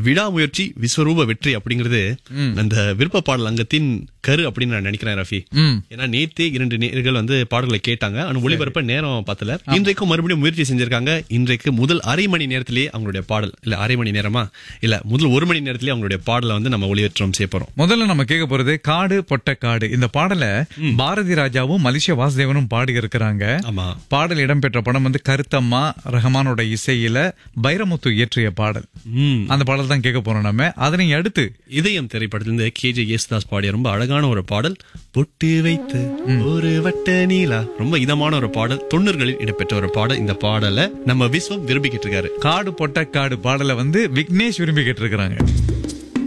விடாமுயற்சி விஸ்வரூப வெற்றி அப்படிங்கிறது அந்த விருப்ப பாடல் அங்கத்தின் கரு அப்படின்னு நான் நினைக்கிறேன் ரஃபி ம். ஏன்னா நேத்தே இரண்டு நேர்கள் வந்து பாடல்களை கேட்டாங்க ஆனா ஒளிபரப்ப நேரம் பார்த்தல இன்றைக்கும் மறுபடியும் முயற்சி செஞ்சிருக்காங்க இன்றைக்கு முதல் அரை மணி நேரத்திலேயே அவங்களுடைய பாடல் இல்ல அரை மணி நேரமா இல்ல முதல் ஒரு மணி நேரத்திலேயே அவங்களுடைய பாடலை வந்து நம்ம ஒளியேற்றம் செய்ய போறோம் முதல்ல நம்ம கேட்க போறது காடு பொட்ட காடு இந்த பாடலை பாரதி ராஜாவும் மலேசிய வாசுதேவனும் பாடி இருக்கிறாங்க ஆமா பாடல் இடம்பெற்ற படம் வந்து கருத்தம்மா ரஹமானோட இசையில பைரமுத்து இயற்றிய பாடல் ம் அந்த பாடல் தான் கேட்க போறோம் நம்ம அதனை அடுத்து இதயம் திரைப்படத்திலிருந்து கேஜே யேசுதாஸ் பாடிய ரொம்ப அழகான ஒரு பாடல் பொட்டு வைத்து ஒரு வட்ட நீலா ரொம்ப இதமான ஒரு பாடல் தொண்ணூறுகளில் இடம்பெற்ற ஒரு பாடல் இந்த பாடலை நம்ம விஸ்வம் விரும்பிக்கிட்டு இருக்காரு காடு பொட்ட காடு பாடலை வந்து விக்னேஷ் விரும்பி கேட்டிருக்கிறாங்க